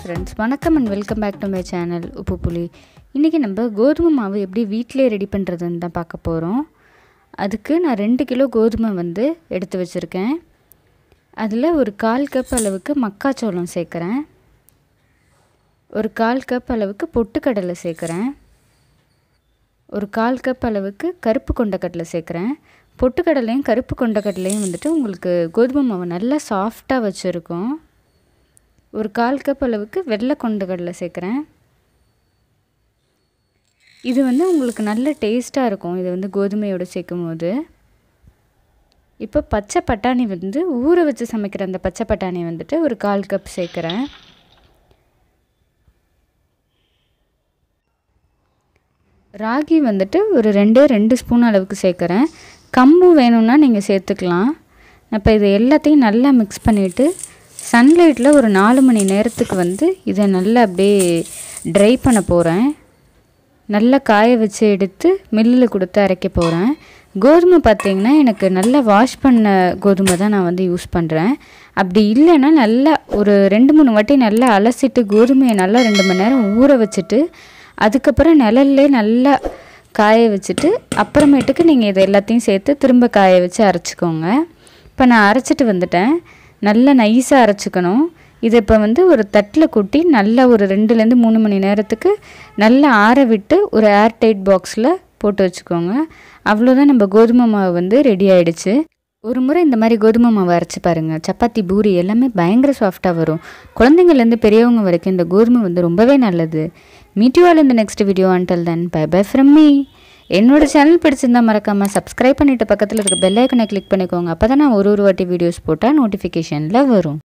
friends வணக்கம் and welcome back to my channel உப்பு புளி இன்றைக்கி நம்ம கோதுமை மாவு எப்படி வீட்டிலே ரெடி பண்ணுறதுன்னு தான் பார்க்க போகிறோம் அதுக்கு நான் ரெண்டு கிலோ கோதுமை வந்து எடுத்து வச்சுருக்கேன் அதில் ஒரு கால் கப் அளவுக்கு மக்காச்சோளம் சேர்க்குறேன் ஒரு கால் கப் அளவுக்கு பொட்டுக்கடலை சேர்க்குறேன் ஒரு கால் கப் அளவுக்கு கருப்பு கொண்டக்கடலை சேர்க்குறேன் பொட்டுக்கடலையும் கருப்பு கொண்டக்கடலையும் வந்துட்டு உங்களுக்கு கோதுமை மாவு நல்லா சாஃப்டாக வச்சுருக்கும் ஒரு கால் கப் அளவுக்கு வெள்ளை கொண்டக்கடலை சேர்க்குறேன் இது வந்து உங்களுக்கு நல்ல டேஸ்ட்டாக இருக்கும் இது வந்து கோதுமையோடு சேர்க்கும் போது இப்போ பச்சை பட்டாணி வந்து ஊற வச்சு சமைக்கிற அந்த பச்சை பட்டாணி வந்துட்டு ஒரு கால் கப் சேர்க்குறேன் ராகி வந்துட்டு ஒரு ரெண்டே ரெண்டு ஸ்பூன் அளவுக்கு சேர்க்குறேன் கம்பு வேணும்னா நீங்கள் சேர்த்துக்கலாம் இப்போ இது எல்லாத்தையும் நல்லா மிக்ஸ் பண்ணிவிட்டு சன்லைட்டில் ஒரு நாலு மணி நேரத்துக்கு வந்து இதை நல்லா அப்படியே ட்ரை பண்ண போகிறேன் நல்லா காய வச்சு எடுத்து மில்லில் கொடுத்து அரைக்க போகிறேன் கோதுமை பார்த்திங்கன்னா எனக்கு நல்லா வாஷ் பண்ண கோதுமை தான் நான் வந்து யூஸ் பண்ணுறேன் அப்படி இல்லைன்னா நல்லா ஒரு ரெண்டு மூணு வாட்டி நல்லா அலசிட்டு கோதுமையை நல்லா ரெண்டு மணி நேரம் ஊற வச்சுட்டு அதுக்கப்புறம் நிழல்லே நல்லா காய வச்சுட்டு அப்புறமேட்டுக்கு நீங்கள் இதை எல்லாத்தையும் சேர்த்து திரும்ப காய வச்சு அரைச்சிக்கோங்க இப்போ நான் அரைச்சிட்டு வந்துட்டேன் நல்லா நைஸாக அரைச்சிக்கணும் இதை இப்போ வந்து ஒரு தட்டில் கொட்டி நல்லா ஒரு ரெண்டுலேருந்து மூணு மணி நேரத்துக்கு நல்லா ஆற விட்டு ஒரு ஏர் டைட் பாக்ஸில் போட்டு வச்சுக்கோங்க அவ்வளோதான் நம்ம கோதுமை மாவு வந்து ரெடி ஆகிடுச்சு ஒரு முறை இந்த மாதிரி கோதுமை மாவு அரைச்சி பாருங்கள் சப்பாத்தி பூரி எல்லாமே பயங்கர சாஃப்டாக வரும் குழந்தைங்கள்லேருந்து பெரியவங்க வரைக்கும் இந்த கோதுமை வந்து ரொம்பவே நல்லது மீட் யூ ஆல் இந்த next video until then bye bye from me என்னோட சேனல் பிடிச்சிருந்தா மறக்காமல் சப்ஸ்கிரைப் பண்ணிவிட்டு பக்கத்தில் இருக்க பெல் ஐக்கனை கிளிக் பண்ணிக்கோங்க அப்போ தான் நான் ஒரு ஒரு வாட்டி வீடியோஸ் போட்டால் நோட்டிஃபிகேஷனில் வரும்